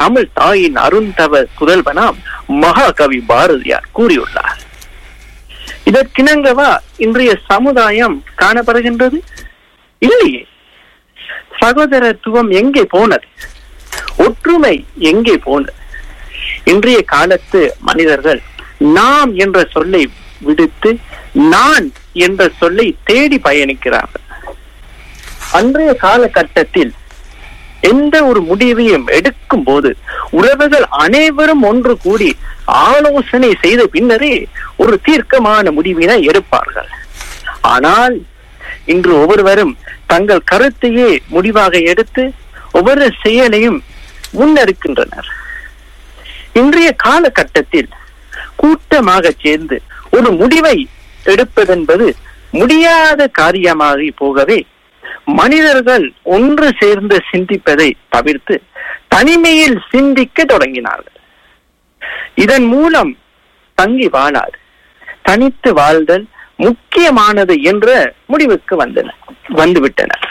தமிழ் தாயின் அருந்தவ புதல்வனாம் மகாகவி பாரதியார் கூறியுள்ளார் இதற்கிணங்கவா இன்றைய சமுதாயம் காணப்படுகின்றது இல்லையே சகோதரத்துவம் எங்கே போனது ஒற்றுமை எங்கே போனது இன்றைய காலத்து மனிதர்கள் நாம் என்ற சொல்லை விடுத்து நான் என்ற சொல்லை தேடி பயணிக்கிறார்கள் அன்றைய காலகட்டத்தில் எந்த ஒரு முடிவையும் எடுக்கும் போது உறவுகள் அனைவரும் ஒன்று கூடி ஆலோசனை செய்த பின்னரே ஒரு தீர்க்கமான முடிவினை எடுப்பார்கள் ஆனால் இன்று ஒவ்வொருவரும் தங்கள் கருத்தையே முடிவாக எடுத்து ஒவ்வொரு செயலையும் முன்னெடுக்கின்றனர் இன்றைய காலகட்டத்தில் கூட்டமாக சேர்ந்து ஒரு முடிவை எடுப்பதென்பது முடியாத காரியமாகி போகவே மனிதர்கள் ஒன்று சேர்ந்து சிந்திப்பதை தவிர்த்து தனிமையில் சிந்திக்க தொடங்கினார்கள் இதன் மூலம் தங்கி வாழாது தனித்து வாழ்தல் முக்கியமானது என்ற முடிவுக்கு வந்தனர் வந்துவிட்டனர்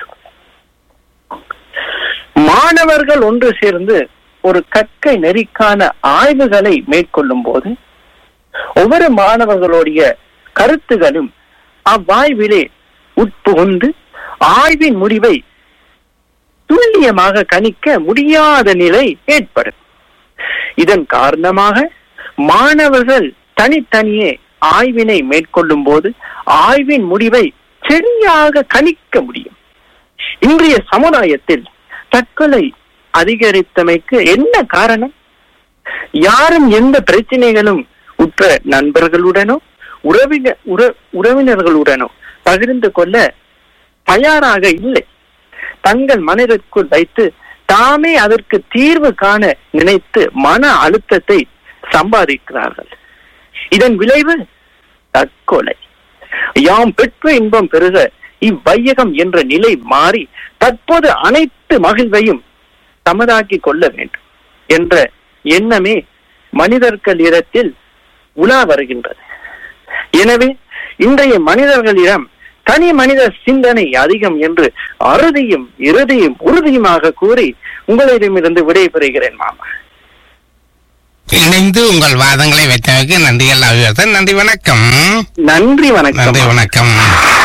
மாணவர்கள் ஒன்று சேர்ந்து ஒரு கற்கை நெறிக்கான ஆய்வுகளை மேற்கொள்ளும் போது ஒவ்வொரு மாணவர்களுடைய கருத்துகளும் அவ்வாய்விலே உட்புகுந்து ஆய்வின் முடிவை துல்லியமாக கணிக்க முடியாத நிலை ஏற்படும் இதன் காரணமாக மாணவர்கள் தனித்தனியே ஆய்வினை மேற்கொள்ளும் போது ஆய்வின் முடிவை சரியாக கணிக்க முடியும் இன்றைய சமுதாயத்தில் தற்கொலை அதிகரித்தமைக்கு என்ன காரணம் யாரும் எந்த பிரச்சனைகளும் உற்ற நண்பர்களுடனோ உறவின உற- உறவினர்களுடனோ பகிர்ந்து கொள்ள தயாராக இல்லை தங்கள் மனதிற்குள் வைத்து தாமே அதற்கு தீர்வு காண நினைத்து மன அழுத்தத்தை சம்பாதிக்கிறார்கள் இதன் விளைவு தற்கொலை யாம் பெற்ற இன்பம் பெருக இவ்வையகம் என்ற நிலை மாறி தற்போது அனைத்து மகிழ்வையும் தமதாக்கி கொள்ள வேண்டும் என்ற எண்ணமே மனிதர்களிடத்தில் உலா வருகின்றது எனவே இன்றைய மனிதர்களிடம் தனி மனித சிந்தனை அதிகம் என்று அறுதியும் இறுதியும் உறுதியுமாக கூறி உங்களிடமிருந்து விடைபெறுகிறேன் மாமா இணைந்து உங்கள் வாதங்களை வைத்தமைக்கு நன்றிகள் அபிவர்த்தன் நன்றி வணக்கம் நன்றி வணக்கம் நன்றி வணக்கம்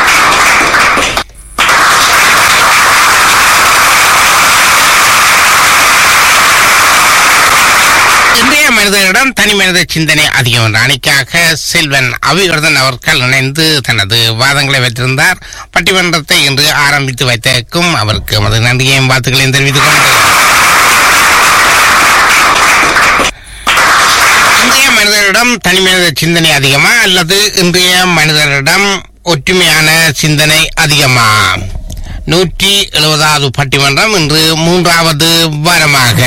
இன்றைய மனிதனிடம் தனி மனித சிந்தனை அதிகம் என்ற அணிக்காக செல்வன் அபிவர்தன் அவர்கள் இணைந்து தனது வாதங்களை வைத்திருந்தார் பட்டிமன்றத்தை இன்று ஆரம்பித்து வைத்ததற்கும் அவருக்கு நமது நன்றியையும் வாழ்த்துக்களையும் தெரிவித்துக் கொண்டு இன்றைய மனிதரிடம் தனி மனித சிந்தனை அதிகமா அல்லது இன்றைய மனிதரிடம் ஒற்றுமையான சிந்தனை அதிகமா நூற்றி எழுபதாவது பட்டிமன்றம் இன்று மூன்றாவது வாரமாக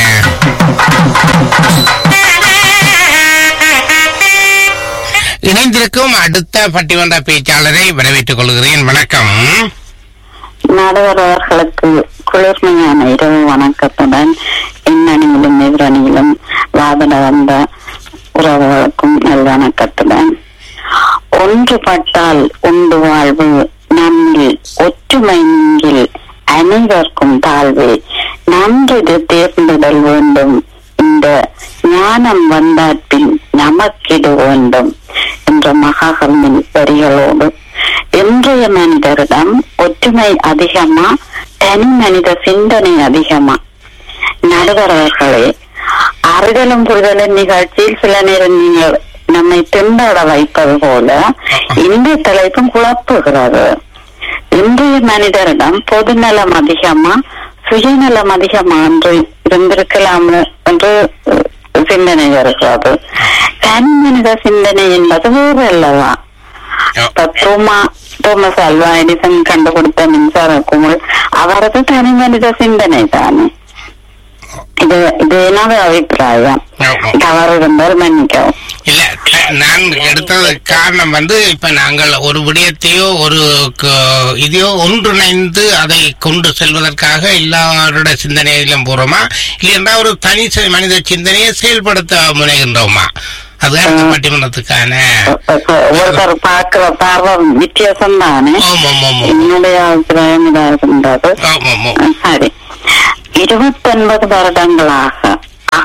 இணைந்திருக்கும் அடுத்த பட்டிமன்ற பேச்சாளரை வரவேற்றுக் கொள்கிறேன் வணக்கம் நடுவரவர்களுக்கு குளிர்மையான இரவு வணக்கத்துடன் எண்ணணியிலும் எதிரணியிலும் வாதிட வந்த உறவுகளுக்கும் நல்வணக்கத்துடன் ஒன்றுபட்டால் உண்டு வாழ்வு நம்மில் ஒற்றுமை நீங்கில் அனைவருக்கும் தாழ்வு நன்றிது தேர்ந்திடல் வேண்டும் இந்த ஞானம் வந்தாற்றில் நமக்கிடு வேண்டும் என்ற மகாகவியின் வரிகளோடு இன்றைய மனிதரிடம் ஒற்றுமை அதிகமா தனி மனித சிந்தனை அதிகமா நடுவரவர்களே அறிதலும் புரிதலும் நிகழ்ச்சியில் சில நேரம் நீங்கள் நம்மை திண்டாட வைப்பது போல இந்த தலைப்பும் குழப்புகிறது இன்றைய மனிதரிடம் பொதுநலம் அதிகமா சுயநலம் அதிகமா என்று இருந்திருக்கலாம் என்று அஹ், சிந்தனை வருகிறது தனி மனித சிந்தனை என்பது வேறு அல்லவா இப்ப தோமா தோமஸ் அல்வா எடிசன் கண்டுபிடித்த மின்சார குமிழ் அவரது தனி மனித சிந்தனை தானே இது இது என்னோட அபிப்பிராயம் தவறு இருந்தால் மன்னிக்கவும் இல்ல நான் எடுத்தது காரணம் வந்து இப்ப நாங்கள் ஒரு விடயத்தையோ ஒரு க- இதையோ ஒன்றிணைந்து அதை கொண்டு செல்வதற்காக எல்லாரோட சிந்தனையிலும் போறோமா இல்லைன்னா ஒரு தனி சி- மனித சிந்தனையை செயல்படுத்த முனைகின்றோமா அதுதான் இந்த பட்டிமன்றத்துக்கான ஒருத்தர் பார்க்கிற பார்வை வித்தியாசம் தானே ஆமா ஆமா ஆமா என்னுடைய அபிப்பிராயம் இதா இருக்கின்றது ஆமா ஆமா சரி இருபத்தொன்பது வருடங்களாக அக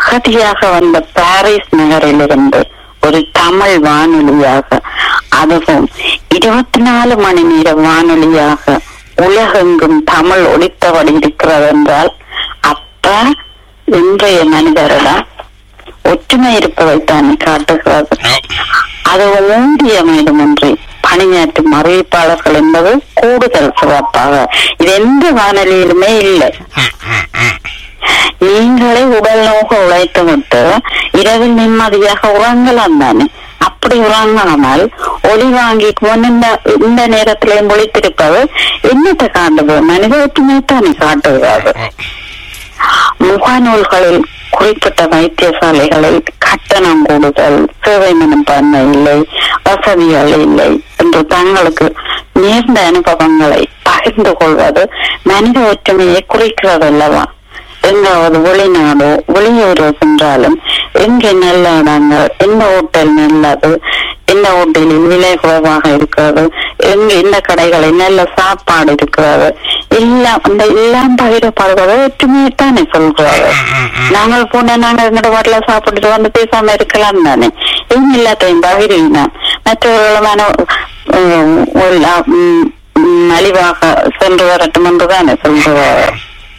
அகதியாக வந்த பாரிஸ் நகரிலிருந்து ஒரு தமிழ் வானொலியாக அதுவும் இருபத்தி நாலு மணி நேர வானொலியாக உலகெங்கும் தமிழ் ஒலித்தபடி இருக்கிறது என்றால் அப்ப இன்றைய மனிதரிடம் ஒற்றுமை இருப்பதைத்தான் காட்டுகிறது ஓ அது ஊதியமின்றி பணியாற்றும் அறிவிப்பாளர்கள் என்பது கூடுதல் சிறப்பாக இது எந்த வானொலியிலுமே இல்லை ம், ம், ம். நீங்களே உடல் நோக உழைத்து விட்டு இரவில் நிம்மதியாக உறங்கலாம் தானே அப்படி உறங்காமல் ஒளி வாங்கி இந்த இந்த நேரத்திலையும் ஒழித்திருப்பது என்னத்தை காட்டுது மனித ஒற்றுமை தானே காட்டுகிறது ஓ முகநூல்களில் குறிப்பிட்ட வைத்தியசாலைகளில் கட்டணம் கூடுதல் சேவை மனப்பான்மை இல்லை வசதிகள் இல்லை என்று தங்களுக்கு நேர்ந்த அனுபவங்களை பகிர்ந்து கொள்வது மனித ஒற்றுமையை குறிக்கிறது அல்லவா எங்காவது வெளிநாடோ வெளியூரோ சென்றாலும் எங்கே நல்ல இடங்கள் எந்த ஹோட்டல் நல்லது எந்த ஹோட்டலில் விலை குறைவாக இருக்கிறது எங்க இந்த கடைகளில் நல்ல சாப்பாடு இருக்கிறது எல்லாம் அந்த எல்லாம் பகிரப்படுவது ஒற்றுமையைத்தானே சொல்கிறது ம், ம். நாங்கள் போன நாங்க எங்கட வீட்டுல சாப்பிட்டுட்டு வந்து பேசாம இருக்கலாம் தானே இவங்க எல்லாத்தையும் பகிரினோம் மற்றவர்களமான உம், உள்ள- உம், உம், மலிவாக சென்று வரட்டும் என்றுதானே சொல்கிறார்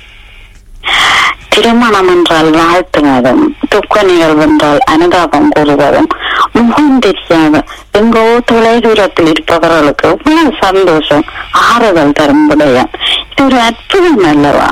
திருமணம் என்றால் வாழ்த்துவதும் துக்க நிகழ்வு என்றால் அனுதாபம் கூறுவதும் முகம் தெரியாத எங்கோ தொலைதூரத்தில் இருப்பவர்களுக்கு இவ்வளவு சந்தோஷம் ஆறுதல் தரும் விடயம் இது ஒரு அற்புதம் அல்லவா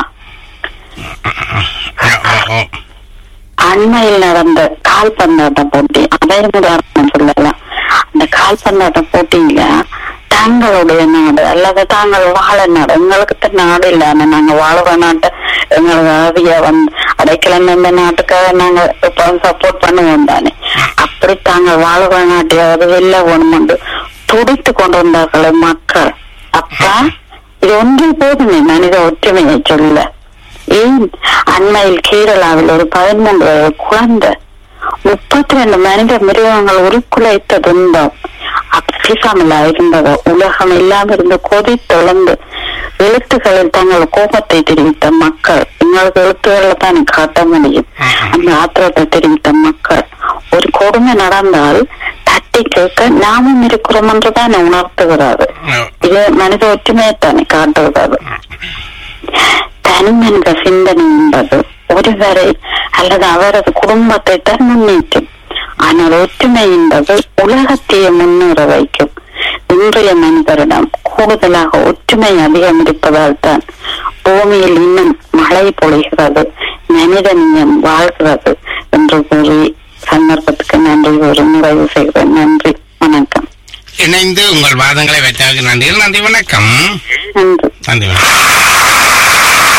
ஓ, ஓ, ஓ. அண்மையில் நடந்த கால்பந்தாட்ட போட்டி அதை உதாரணம் சொல்லலாம் அந்த கால்பந்தாட்ட போட்டியில தங்களுடைய நாடு அல்லது தாங்கள் வாழ நாடு எங்களுக்கு தான் நாடு இல்லாம நாங்க வாழற நாட்டை எங்களுக்கு ஆவிய வந்து அடைக்கலம் இந்த நாட்டுக்காக நாங்க எப்பவும் சப்போர்ட் பண்ணுவோம் தானே அப்படி தாங்கள் வாழற நாட்டையாவது வெளில வேணுமென்று துடித்து கொண்டு வந்தார்களே மக்கள் அப்பா இது ஒன்று போதுமே மனித ஒற்றுமையை சொல்ல ஏன் அண்மையில் கேரளாவில் ஒரு பதிமூன்று வயது குழந்தை முப்பத்தி ரெண்டு மனித மிருகங்கள் உருக்குலைத்த துன்பம் அப்பிசாமலா இருந்தது உலகம் எல்லாம் இருந்து கொதித்தொழந்து எழுத்துக்களில் தங்கள் கோபத்தை தெரிவித்த மக்கள் எங்களுக்கு எழுத்துக்களை தான் காட்ட முடியும் அந்த ஆத்திரத்தை தெரிவித்த மக்கள் ஒரு கொடுமை நடந்தால் தட்டி கேட்க நாமும் இருக்கிறோம் என்றுதான் உணர்த்துகிறாரு ஓ. இது மனித ஒற்றுமையைத்தானே காட்டுகிறது தனிமனித சிந்தனை என்பது ஒருவரை அல்லது அவரது குடும்பத்தை தான் முன்னேற்றும் ஆனால் ஒற்றுமை என்பது உலகத்தையே முன்னேற வைக்கும் இன்றைய மனிதரிடம் கூடுதலாக ஒற்றுமை அதிகம் இருப்பதால் தான் பூமியில் இன்னும் மழை பொழிகிறது மனிதனியம் வாழ்கிறது என்று கூறி சந்தர்ப்பத்துக்கு நன்றி கூறி நிறைவு செய்கிறேன் நன்றி வணக்கம் இணைந்து உங்கள் வாதங்களை வைத்ததற்கு நன்றி நன்றி வணக்கம் நன்றி நன்றி வணக்கம்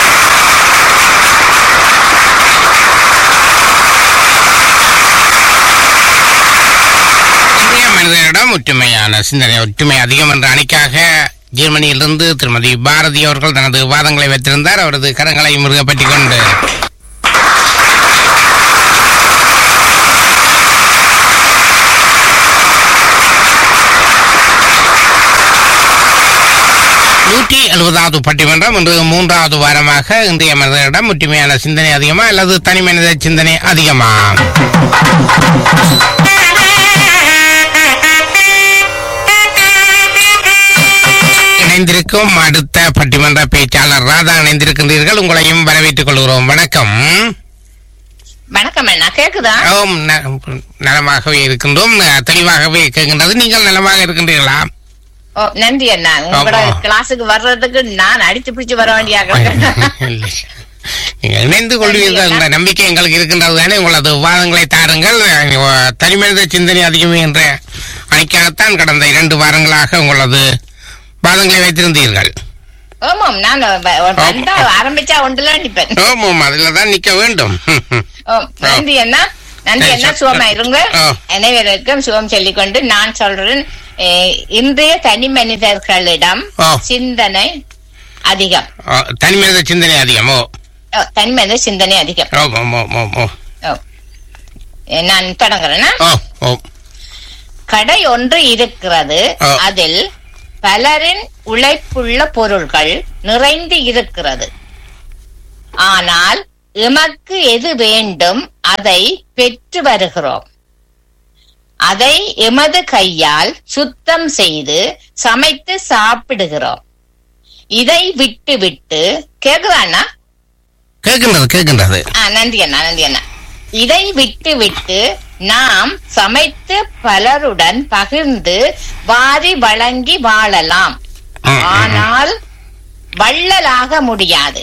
இந்திய மனிதனிடம் ஒற்றுமையான சிந்தனை ஒற்றுமை அதிகம் என்ற அணிக்காக ஜெர்மனியிலிருந்து திருமதி பாரதி அவர்கள் தனது வாதங்களை வைத்திருந்தார் அவரது கரங்களை முருகப்பட்டிக் கொண்டு நூற்றி எழுபதாவது பட்டிமன்றம் இன்று மூன்றாவது வாரமாக இன்றைய மனிதரிடம் ஒற்றுமையான சிந்தனை அதிகமா அல்லது தனி மனித சிந்தனை அதிகமா இணைந்திருக்கும் அடுத்த பட்டிமன்ற பேச்சாளர் ராதா இணைந்திருக்கின்றீர்கள் உங்களையும் வரவேற்றுக் கொள்கிறோம் வணக்கம் வணக்கம் அண்ணா கேக்குதா ஓம் ந- நலமாகவே இருக்கின்றோம் தெளிவாகவே கேட்கின்றது நீங்கள் நலமாக இருக்கின்றீர்களா ஓ நன்றி அண்ணா உங்களோட ஆமா. கிளாஸுக்கு வர்றதுக்கு நான் அடிச்சு பிடிச்சு வர வேண்டிய இல்லை. நீங்கள் இணைந்து கொள்வீர்கள் என்ற நம்பிக்கை எங்களுக்கு இருக்கின்றது தானே உங்களது வாதங்களை தாருங்கள் அஹ், தனிமனித சிந்தனை அதிகமே என்ற அணிக்காகத்தான் கடந்த இரண்டு வாரங்களாக உங்களது வாதங்களை வைத்திருந்தீர்கள் ஆமாம் நான் வ- ஒரு வந்தா ஆரம்பிச்சா ஒன்றுல நிப்பேன் ஓமம் அதில் தான் நிற்க வேண்டும் ஓ, நன்றி அண்ணா நன்றி சரி, அண்ணா சரி. சுகமா இருங்க ஆ. அனைவருக்கும் சுகம் சொல்லிக்கொண்டு நான் சொல்றேன் eh, இன்றைய தனி மனிதர்களிடம் ஆ. சிந்தனை அதிகம் அஹ், தனிமனித சிந்தனை அதிகம் ஓ ஓ, தனி மனித சிந்தனை அதிகம் ஓம் ஓம் ஓம் ஓம் ஓ ஓ. Eh, நான் தொடங்குறேன்னா ஓ ஓ கடை ஒன்று இருக்கிறது ஆ. அதில் பலரின் உழைப்புள்ள பொருள்கள் நிறைந்து இருக்கிறது ஆனால் எமக்கு எது வேண்டும் அதை பெற்று வருகிறோம் அதை எமது கையால் சுத்தம் செய்து சமைத்து சாப்பிடுகிறோம் இதை விட்டு விட்டு கேக்குதாண்ணா கேட்கின்றது கேட்கின்றது ஆ, நன்றி அண்ணா நன்றி அண்ணா இதை விட்டு விட்டு நாம் சமைத்து பலருடன் பகிர்ந்து வாரி வழங்கி வாழலாம் ம், ம். ஆனால் வள்ளலாக முடியாது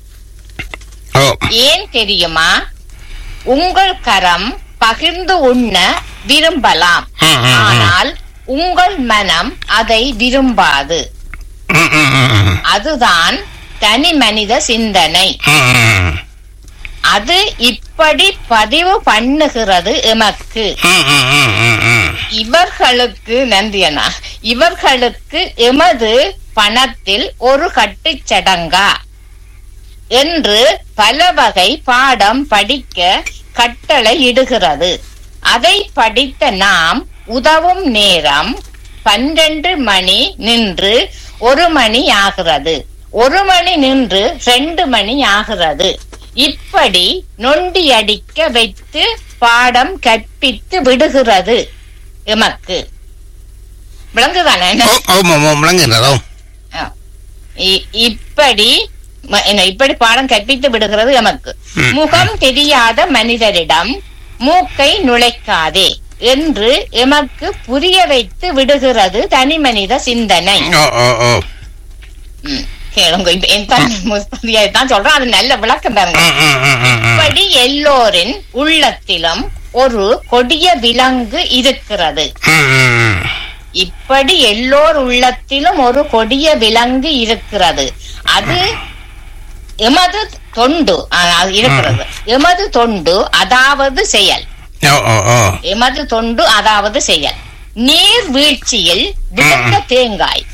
ஓ ஏன் தெரியுமா உங்கள் கரம் பகிர்ந்து உண்ண விரும்பலாம் ம், ம், ம். ஆனால் உங்கள் மனம் அதை விரும்பாது ம், ம், ம், ம். அதுதான் தனி மனித சிந்தனை ம், ம், அது இப்படி பதிவு பண்ணுகிறது எமக்கு ம், ம், ம், ம், ம். இவர்களுக்கு நன்றி அண்ணா இவர்களுக்கு எமது பணத்தில் ஒரு கட்டுச் சடங்கா என்று பல வகை பாடம் படிக்க கட்டளை இடுகிறது அதை படித்த நாம் உதவும் நேரம் பன்னிரண்டு மணி நின்று ஒரு மணி ஆகிறது ஒரு மணி நின்று ரெண்டு மணி ஆகிறது இப்படி நொண்டி அடிக்க வைத்து பாடம் கற்பித்து விடுகிறது எமக்கு விளங்குதானே ஓ ஓம் ஓம் ஓம் விளங்குகிறதோ ஆ. இ- இப்படி ம- என்ன, இப்படி பாடம் கற்பித்து விடுகிறது எமக்கு ம். முகம் தெரியாத மனிதரிடம் மூக்கை நுழைக்காதே என்று எமக்கு புரிய வைத்து விடுகிறது தனி மனித சிந்தனை ஓ ஓ ஓ ம். கேளுங்க இப்ப என் தம்பி முஸ்தபியா தான் சொல்றேன் அது நல்ல விளக்கம் தாங்க ம், ம், ம், ம், ம். இப்படி எல்லோரின் உள்ளத்திலும் ஒரு கொடிய விலங்கு இருக்கிறது ம், ம், ம். இப்படி எல்லோர் உள்ளத்திலும் ஒரு கொடிய விலங்கு இருக்கிறது அது எமது தொண்டு ஆ, அது இருக்கிறது எமது தொண்டு அதாவது செயல் ஓ ஓ ஓ எமது தொண்டு அதாவது செயல் நீர் வீழ்ச்சியில் விழுந்த தேங்காய்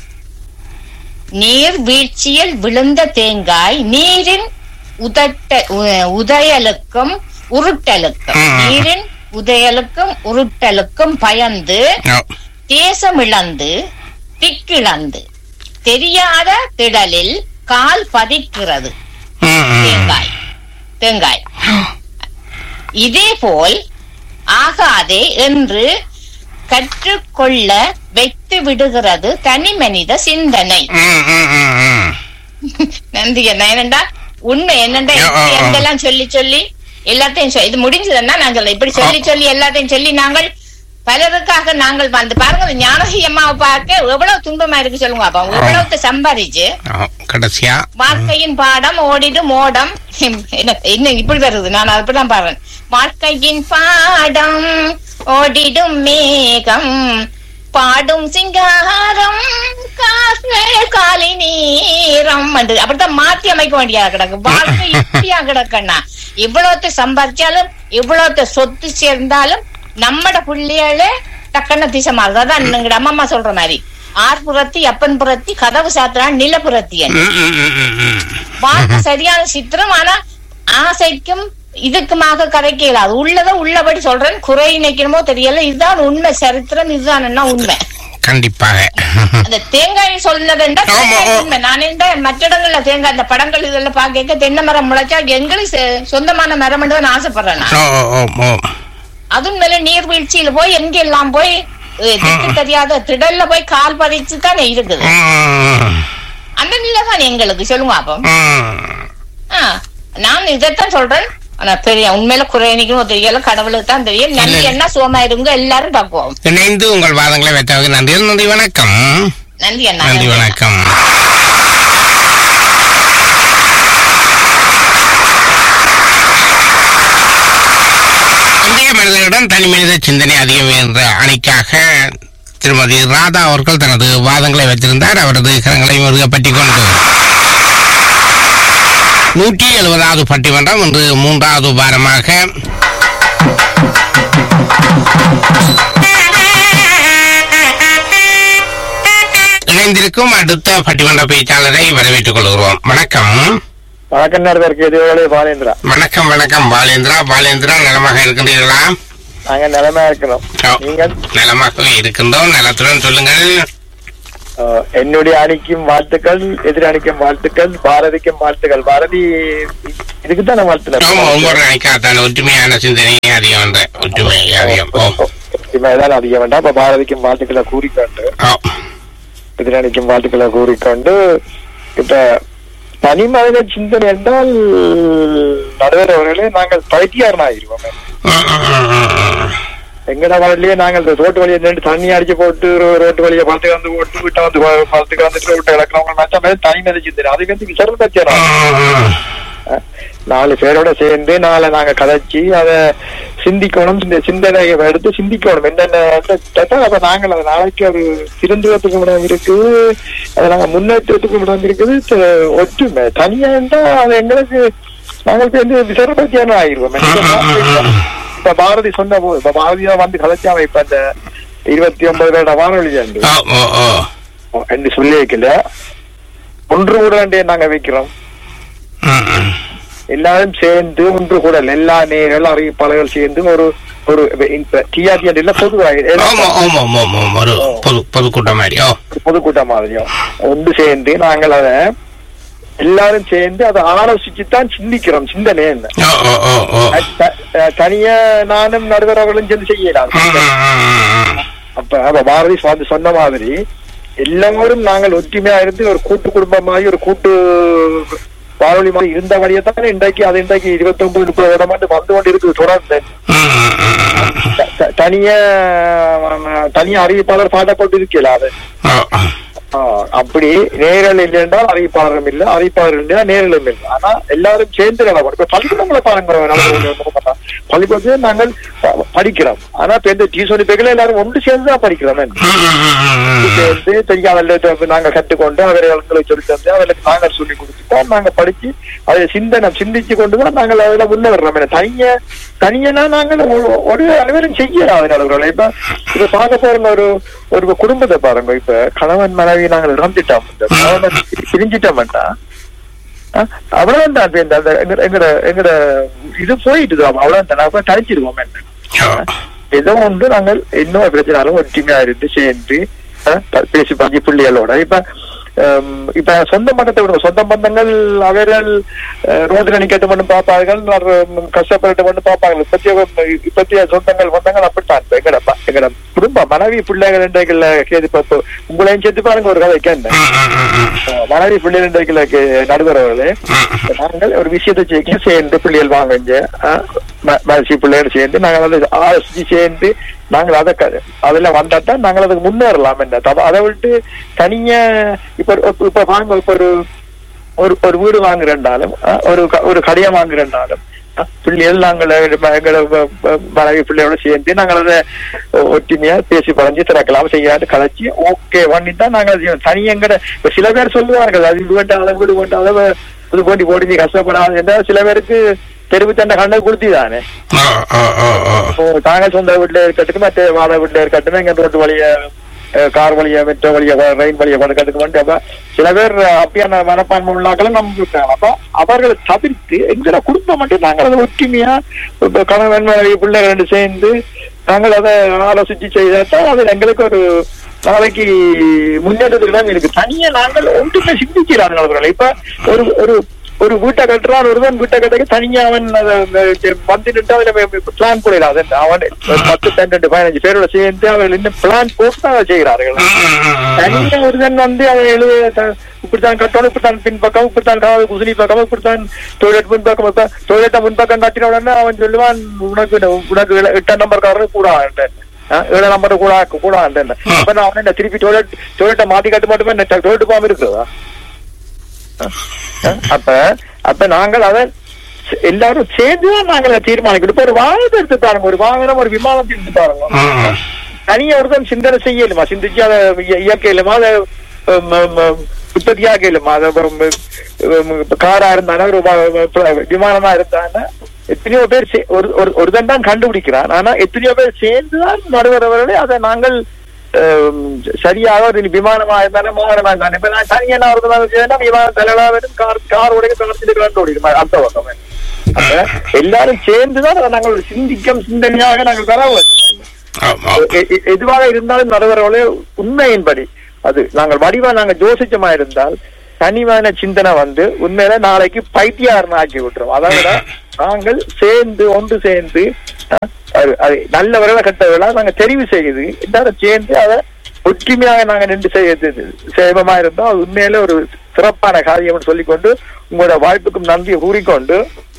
நீர் வீழ்ச்சியில் விழுந்த தேங்காய் நீரின் உதட்ட உ- உதயலுக்கும் உருட்டலுக்கும் ம். நீரின் உதயலுக்கும் உருட்டலுக்கும் பயந்து ஓ தேசமிழந்து திக்கிழந்து தெரியாத திடலில் கால் பதிக்கிறது ம், ம். தேங்காய் தேங்காய் இதேபோல் ஆகாதே என்று கற்றுக்கொள்ள வைத்து விடுகிறது தனி மனித சிந்தனை ம், ம், ம், ம். நன்றி என்ன என்னண்டா உண்மை என்னண்டா ஆ, ஆ, ஆ. எங்கெல்லாம் சொல்லி சொல்லி எல்லாத்தையும் சொ- இது முடிஞ்சதுன்னா நாங்கள் இப்படி சொல்லி சொல்லி எல்லாத்தையும் சொல்லி நாங்கள் பலருக்காக நாங்கள் வந்து பாருங்க இந்த ஞானகி அம்மாவை பார்க்க எவ்வளவு துன்பமா இருக்கு சொல்லுங்க அப்ப எவ்வளவு சம்பாதிச்சு ஓ, கடைசியா வாழ்க்கையின் பாடம் ஓடிடும் ஓடம் என்ன என்ன இப்படி வருது நான் அப்படிதான் பாடுறேன் வாழ்க்கையின் பாடம் ஓடிடும் மேகம் பாடும் சிங்காரம் காசு காலி நீரம் என்று அப்படித்தான் மாத்தி அமைக்க வேண்டியதா கிடக்கு வாழ்க்கை இப்படியா கிடக்கண்ணா இவ்வளவு சம்பாதிச்சாலும் இவ்வளவு சொத்து சேர்ந்தாலும் நம்மட பிள்ளைகளே டக்குன்னு திசை மாறுது அதான் எங்கட அம்மா சொல்ற மாதிரி ஆர் புறத்தி அப்பன் புறத்தி கதவு சாத்துறான் நில புறத்தி என்று. ம், ம், ம், ம், ம். வாழ்க்கை சரியான சித்திரம் ஆனா ஆசைக்கும் இதுக்குமாக கதைக்க இயலாது உள்ளதை உள்ளபடி சொல்றேன் குறை நினைக்கணுமோ தெரியல இதுதான் உண்மை சரித்திரம் இதுதான் என்ன உண்மை கண்டிப்பாக அந்த தேங்காய் சொன்னதுண்டா ஆமா, தேங்காய் ஆ. உண்மை நான் என்ன மற்ற இடங்கள்ல தேங்காய் அந்த படங்கள் இதெல்லாம் பாக்க தென்னை மரம் முளைச்சா எங்களுக்கு சொ- சொந்தமான மரம் நான் ஆசைப்படுறேன் நான். ஓ ஓ ஓ ஓ அதுவும் மேல நீர்வீழ்ச்சியில போய் எங்கெல்லாம் போய் அஹ், திக்கு தெரியாத திடல்ல போய் கால் பதிச்சு தானே இருக்குது ம், அந்த நிலை தான் எங்களுக்கு சொல்லுங்க அப்போ ம். ஆ, நான் இதைத்தான் சொல்றேன் ஆனா பெரிய உண்மையில குறைநிக்கணும் தெரியல கடவுளுக்கு தான் தெரியும் நன்றி என்ன சுகமா இருங்க எல்லாரும் பார்ப்போம் இணைந்து உங்கள் வாதங்களை வைத்தவங்க நன்றி நன்றி வணக்கம் நன்றி அண்ணா நன்றி நன்றி அண்ணா. வணக்கம் இந்திய மனிதர்களிடம் தனி மனித சிந்தனை அதிகம் என்ற அணிக்காக திருமதி ராதா அவர்கள் தனது வாதங்களை வைத்திருந்தார் அவரது கரங்களை முருக பற்றி கொண்டு நூற்றி எழுபதாவது பட்டிமன்றம் இன்று மூன்றாவது வாரமாக இணைந்திருக்கும் அடுத்த பட்டிமன்ற பேச்சாளரை வரவேற்றுக் கொள்கிறோம் வணக்கம் வணக்கம் நேரத்தில் கேதுவோட பாலேந்திரா வணக்கம் வணக்கம் பாலேந்திரா பாலேந்திரா நலமாக இருக்கின்றீர்களா நாங்க நிலைமையா இருக்கணும் ஓ, நீங்க நலமாகவே இருக்கின்றோம் நலத்துடன் சொல்லுங்கள் அஹ், என்னுடைய அணிக்கும் வாழ்த்துக்கள் எதிரணிக்கும் வாழ்த்துக்கள் பாரதிக்கும் வாழ்த்துக்கள் பாரதி இதுக்கு தானே ஆமா வாழ்த்துக்கள் ஒவ்வொரு அணிக்காத்தான ஒற்றுமையான சிந்தனையே அதிகம் என்ற ஒற்றுமை அதிகம் ஓ தான் அதிகம் வேண்டாம் அப்ப பாரதிக்கும் வாழ்த்துக்களை கூறிக்கொண்டு ஓ எதிரணிக்கும் வாழ்த்துக்களை கூறிக்கொண்டு இப்ப தனி மனித சிந்தனை என்றால் நடுவர் அவர்களே நாங்கள் பைத்தியாரன் ஆகிருவோம் ம், ம், ம், ம், ம். எங்கட வாழ்லயே நாங்கள் இந்த ரோட்டு வழியை நின்று தண்ணி அடிச்சு போட்டு ரோ- ரோட்டு வழியை பார்த்து வந்து போட்டு விட்ட வந்து பார்த்துக்கு வந்துட்டு விட்டு இழக்கிறவங்க நினைச்சா மாதிரி தனி மனித சிந்தனை அது வந்து விசாரணை பத்தியாரம் ம், ம். நாலு பேரோட சேர்ந்து நாளை நாங்க கதைச்சு அதை சிந்திக்கணும் இந்த சிந்தனையை எடுத்து சிந்திக்கணும் என்னென்ன கேட்டா, அப்ப நாங்கள் அதை நாளைக்கு ஒரு திருந்துவத்துக்கு இடம் இருக்கு அதை நாங்க முன்னேற்றத்துக்கு இடம் இருக்குது த- ஒற்றுமை தனியா இருந்தா அது எங்களுக்கு நாங்கள் வந்து விசாரப்பத்தியான ஆகிருவோம் இப்ப பாரதி சொன்ன போது இப்ப பாரதியா வந்து கதைச்சாம இப்ப அந்த இருபத்தி ஒன்பது வருட வானொலி அன்று ஓ ஓ ஓ என்று சொல்லி வைக்கல ஒன்று கூட நாங்க வைக்கிறோம் ம், ம். எல்லாரும் சேர்ந்து ஒன்று கூட எல்லா நேர்கள் அறிவிப்பாளர்கள் சேர்ந்து ஒரு ஒரு டிஆர்டி இல்ல பொதுவாக ஆமா ஆமா ஆமா ஆமா ஆமா. ஒரு பொது பொதுக்கூட்டம் மாதிரி ஓ பொதுக்கூட்டம் மாதிரியும் ஒன்று சேர்ந்து நாங்கள் அதை எல்லாரும் சேர்ந்து அதை ஆலோசிச்சு தான் சிந்திக்கிறோம் சிந்தனை என்ன ஓ ஓ ஓ ஓ அது த- அஹ் தனியா நானும் நடுவர்களும் சேர்ந்து செய்யலாம் ம், ம், ம், ம். அப்ப அப்ப பாரதி சுவாமி சொன்ன மாதிரி எல்லாரும் நாங்கள் ஒற்றுமையா இருந்து ஒரு கூட்டு குடும்பமாகி ஒரு கூட்டு வானொலி மாதிரி இருந்த வழியை தான் இன்றைக்கு அது இன்றைக்கு இருபத்தி ஒன்பது முப்பது இடமாண்டு வந்து கொண்டு இருக்குது தொடர்ந்து ம், ம், ம், ம். த- த- தனியா அஹ், தனியா அறிவிப்பாளர் பாடப்பட்டு இருக்கல அது ஓ ஆ, அப்படி நேரல் இல்லை என்றால் அறிவிப்பாளரும் இல்லை அறிவிப்பாளர் இல்லையா நேரலும் இல்லை ஆனா எல்லாரும் சேர்ந்து நடக்கும் இப்ப பள்ளிக்கூடங்களை பாருங்க பள்ளிக்கூடத்துல நாங்கள் ப- படிக்கிறோம் ஆனா இப்ப இந்த டியூஷன் பேக்கல எல்லாரும் ஒன்று சேர்ந்து தான் படிக்கிறோம் ம், ம், ம், ம், ம். சேர்ந்து தெரியாத நாங்க கற்றுக்கொண்டு அவர்களுக்கு சொல்லி தந்து அவர்களுக்கு நாங்கள் சொல்லி கொடுத்துட்டோம் நாங்க படிச்சு அதை சிந்தனை சிந்திச்சு கொண்டு தான் நாங்கள் அதுல முன்ன வர்றோம் ஏன்னா தனிய தனியனா நாங்கள் ஒரு- ஒரு அனைவரும் செய்யலாம் அதனால இப்ப இப்ப பார்க்க போறோம் ஒரு ஒரு குடும்பத்தை பாருங்க இப்ப கணவன் மனைவி நாங்கள் இறந்துட்டோம் இந்த கணவனை பிரிஞ்சிட்டோம்டா அவ்வளவுதான் தான் இப்ப இந்த அந்த எங்கட- எங்கட எங்கட இது போயிட்டு அவ்வளவுதான் அப்ப தனிச்சிடுவோம் என்ன ஓ ஏதோ ஒன்று நாங்கள் இன்னும் பிரச்சனாலும் ஒற்றுமையா இருந்து சேர்ந்து அஹ், ப- பேசி பஞ்சு புள்ளிகளோட இப்ப ஹம், இப்ப சொந்த மட்டத்தை விடுவோம் சொந்த பந்தங்கள் அவர்கள் அஹ், ரோதில் நிக்கட்டு மட்டும் பார்ப்பார்கள் ஒரு, ம், கஷ்டப்பட்டு மட்டும் பார்ப்பார்கள் இப்பத்திய இப்பத்திய சொந்தங்கள் பந்தங்கள் அப்படித்தான் இப்ப எங்கட ப- எங்கட குடும்பம் மனைவி பிள்ளைகள் இன்றைக்குள்ள கேது இப்போ உங்களையும் சேர்த்து பாருங்க ஒரு கதை கேட்டேன் ம், ம், ம், ம். அஹ், மனைவி பிள்ளைகள் இன்றைக்குள்ள நடுவரவர்களே ம், நாங்கள் ஒரு விஷயத்தை செய்ய சேர்ந்து பிள்ளைகள் வாங்க மனசி பிள்ளைகள் சேர்ந்து நாங்கள் அதை ஆலோசிச்சு சேர்ந்து நாங்கள் அதை க- அதுல வந்தாத்தான் நாங்கள் அதுக்கு முன்னேறலாம் என்ன தப்ப- அதை விட்டு தனியா இப்ப ஒரு- இப்ப வாங்க இப்ப ஒரு ஒரு ஒரு வீடு வாங்குறேன்டாலும் அஹ், ஒரு க- ஒரு கடையை வாங்குறேன்டாலும் அஹ், பிள்ளைகள் நாங்கள் எங்களை மனைவி பிள்ளையோட சேர்ந்து நாங்கள் அதை ஒற்றுமையா பேசி பழஞ்சு திறக்கலாம் செய்யாது கலைச்சி ஓகே பண்ணி தான் நாங்கள் அதை செய்வோம். தனி எங்கட இப்ப சில பேர் சொல்லுவார்கள் அது இது வேண்டாம் அதை வீடு வேண்டாம் அதை வே- இது போட்டி போட்டு நீ கஷ்டப்படாது என்றால் சில பேருக்கு தெருவு தண்டை கண்ணை கொடுத்தி தானே ஓ ஓ ஓ ஓ இப்போ தாங்கள் சொந்த வீட்டுல இருக்கட்டும் மற்ற வாழ வீட்டுல இருக்கட்டும் எங்க ரோட்டு வழிய அஹ், கார் வழிய மெட்ரோ வழிய ரயில் வழிய கொடுக்கறதுக்கு வந்து அப்ப சில பேர் அப்படியான மனப்பான்மை உள்ளாக்களும் நம்ம இருக்காங்க அப்ப அவர்களை தவிர்த்து எங்களோட குடும்பம் மட்டும் நாங்கள் அதை ஒற்றுமையா இப்ப கணவன் மனைவி பிள்ளைகள் ரெண்டு சேர்ந்து நாங்கள் அதை ஆலோசிச்சு செய்தால் அது எங்களுக்கு ஒரு நாளைக்கு முன்னேற்றத்துக்கு தான் இருக்கு தனியா நாங்கள் ஒன்றுமே சிந்திக்கிறார்கள் இப்ப ஒரு ஒரு ஒரு வீட்டை கட்டுறான் ஒருவன் வீட்டை கட்ட தனியா அவன் அதை வந்து நின்று அதுல பிளான் போயிடாது அவன் ஒரு பத்து பன்னெண்டு பதினஞ்சு பேரோட சேர்ந்து அவர்கள் இன்னும் பிளான் போட்டு தான் அதை செய்கிறார்கள் ம், ம், ம், ம். தனியா ஒருவன் வந்து அவன் எழுத த- இப்படித்தான் கட்டணும் இப்படித்தான் பின்பக்கம் இப்படித்தான் காவல் குசினி பக்கம் இப்படித்தான் டொய்லெட் முன்பக்கம் இப்ப டொய்லெட்டை முன்பக்கம் கட்டின உடனே அவன் சொல்லுவான் உனக்கு உனக்கு ஏழு- எட்டாம் நம்பர் காரன் கூட ஏழு நம்பர் கூட கூட அப்ப நான் அவன் என்ன திருப்பி டொய்லெட் டொய்லெட்டை மாத்தி கட்டு மட்டுமே டொய்லெட் போகாம இருக்குதா அஹ் அப்ப அப்ப நாங்கள் அதை ச- எல்லாரும் சேர்ந்துதான் நாங்கள் அதை தீர்மானிக்கணும் இப்ப ஒரு வாகனத்தை எடுத்து பாருங்க ஒரு வாகனம் ஒரு விமானத்தை எடுத்து பாருங்க ம், ம். தனியா ஒருத்தன் சிந்தனை செய்யலுமா சிந்திச்சு அதை இய- இயற்கையிலுமா அதை உம், உம், உம், உற்பத்தியாக்கலுமா அதை உம், உம், இப்ப காரா இருந்தானா ஒரு வ- வ- விமானமா இருந்தானா எத்தனையோ பேர் சே- ஒரு ஒரு- ஒருத்தன் தான் கண்டுபிடிக்கிறான் ஆனா எத்தனையோ பேர் சேர்ந்துதான் நடுவரவர்களே அதை நாங்கள் உம், சரியாக ஒரு விமானமா இருந்தாலும் வாகனமா இருந்தாலும் இப்ப நான் தனியா நான் ஒரு நாள் செய்தேன்னா விமானம் தலைவலா வேணும் கார் கார் உடைய காலத்தில் கண்டு அந்த பக்கம் அப்ப எல்லாரும் சேர்ந்துதான் அதை நாங்கள் ஒரு சிந்திக்கம் சிந்தனையாக நாங்கள் தர வேண்டும் ஆமா. எ- எ- எதுவாக இருந்தாலும் நடுவர்களே உண்மையின்படி அது நாங்கள் வடிவா நாங்க யோசிச்சமா இருந்தால் தனிமான சிந்தனை வந்து உண்மையில நாளைக்கு பைத்தியாரன் ஆக்கி விட்டுரும் அதை விட நாங்கள் சேர்ந்து ஒன்று சேர்ந்து அஹ், அது அது நல்லவர்களா கெட்டவர்களா நாங்க தெரிவு செய்யுது எல்லாரும் சேர்ந்து அதை ஒற்றுமையாக நாங்க நின்று செய்ய சேவமா இருந்தோம் அது உண்மையில ஒரு சிறப்பான காரியம் சொல்லிக்கொண்டு உங்களோட வாய்ப்புக்கும் நன்றியை கூறிக்கொண்டு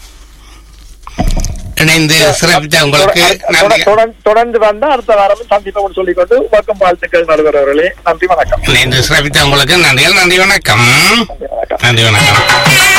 இணைந்து சிறப்பித்த உங்களுக்கு தொடர்- நன்றி தொடர்- தொடர்ந்து வந்தா அடுத்த வாரமும் சந்திப்போம் சொல்லிக்கொண்டு வணக்கம் வாழ்த்துக்கள் நடுவர் அவர்களே நன்றி வணக்கம் இணைந்து சிறப்பித்த உங்களுக்கு நன்றிகள் நன்றி வணக்கம் நன்றி வணக்கம் நன்றி வணக்கம்